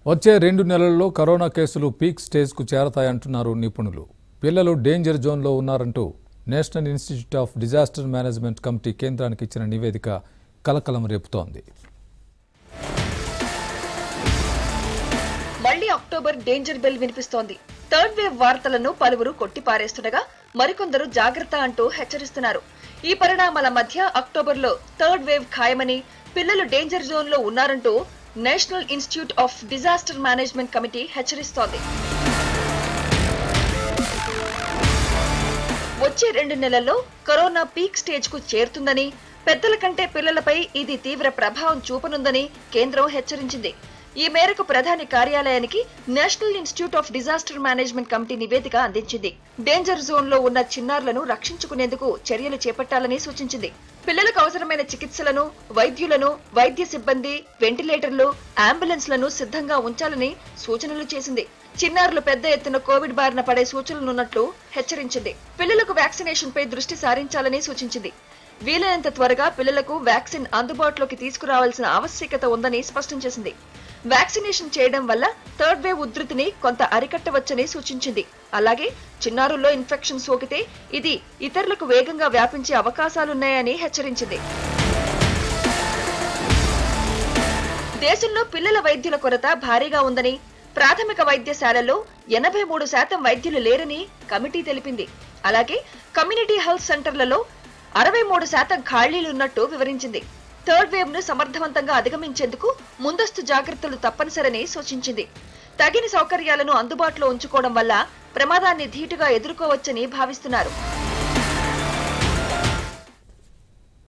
వచ్చే రెండు నెలల్లో కరోనా కేసులు పీక్ స్టేజ్కు చేరతాయంటున్నారు నిపుణులు పిల్లలు డేంజర్ జోన్లో ఉన్నారంటూ national institute of disaster management committee కేంద్రానికి ఇచ్చిన నివేదిక కలకలం రేపుతోంది మళ్లీ అక్టోబర్ డేంజర్ బెల్ వినిపిస్తోంది థర్డ్ వేవ్ వార్తలను పలువురు కొట్టిపారేస్తుండగా మరికొందరు జాగ్రత్త అంటూ హెచ్చరిస్తున్నారు ఈ పరిణామాల మధ్య అక్టోబర్లో థర్డ్ వేవ్ ఖాయమని పిల్లలు డేంజర్ జోన్ లో ఉన్నారంటూ national institute of disaster management committee హెచ్చరిస్తోంది వచ్చే రెండు నెలల్లో కరోనా పీక్ స్టేజ్ కు చేరుతుందని పెద్దల కంటే పిల్లలపై ఇది తీవ్ర ప్రభావం చూపనుందని కేంద్రం హెచ్చరించింది ఈ మేరకు ప్రధాని కార్యాలయానికి national institute of disaster management committee నివేదిక అందించింది డేంజర్ జోన్ లో ఉన్న చిన్నారులను రక్షించుకునేందుకు చర్యలు చేపట్టాలని సూచించింది పిల్లలకు అవసరమైన చికిత్సలను వైద్యులను వైద్య సిబ్బంది వెంటిలేటర్లు అంబులెన్స్లను సిద్ధంగా ఉంచాలని సూచనలు చేసింది చిన్నారులు పెద్ద ఎత్తున కోవిడ్ బారిన పడే సూచనలున్నట్లు హెచ్చరించింది పిల్లలకు వ్యాక్సినేషన్ పై దృష్టి సారించాలని సూచించింది వీలైనంత త్వరగా పిల్లలకు వ్యాక్సిన్ అందుబాటులోకి తీసుకురావాల్సిన ఆవశ్యకత ఉందని స్పష్టం చేసింది వ్యాక్సినేషన్ చేయడం వల్ల థర్డ్ వేవ్ ఉధృతిని కొంత అరికట్టవచ్చని సూచించింది అలాగే చిన్నారుల్లో ఇన్ఫెక్షన్ సోకితే ఇది ఇతరులకు వేగంగా వ్యాపించే అవకాశాలున్నాయని హెచ్చరించింది దేశంలో పిల్లల వైద్యుల కొరత భారీగా ఉందని ప్రాథమిక వైద్యశాలల్లో ఎనభై మూడు శాతం వైద్యులు లేరని కమిటీ తెలిపింది అలాగే కమ్యూనిటీ హెల్త్ సెంటర్లలో అరవై మూడు శాతం ఖాళీలున్నట్టు వివరించింది థర్డ్ వేవ్ ను సమర్థవంతంగా అధిగమించేందుకు ముందస్తు జాగ్రత్తలు తప్పనిసరని సూచించింది తగిన సౌకర్యాలను అందుబాటులో ఉంచుకోవడం వల్ల ప్రమాదాన్ని ధీటుగా ఎదుర్కోవచ్చని భావిస్తున్నారు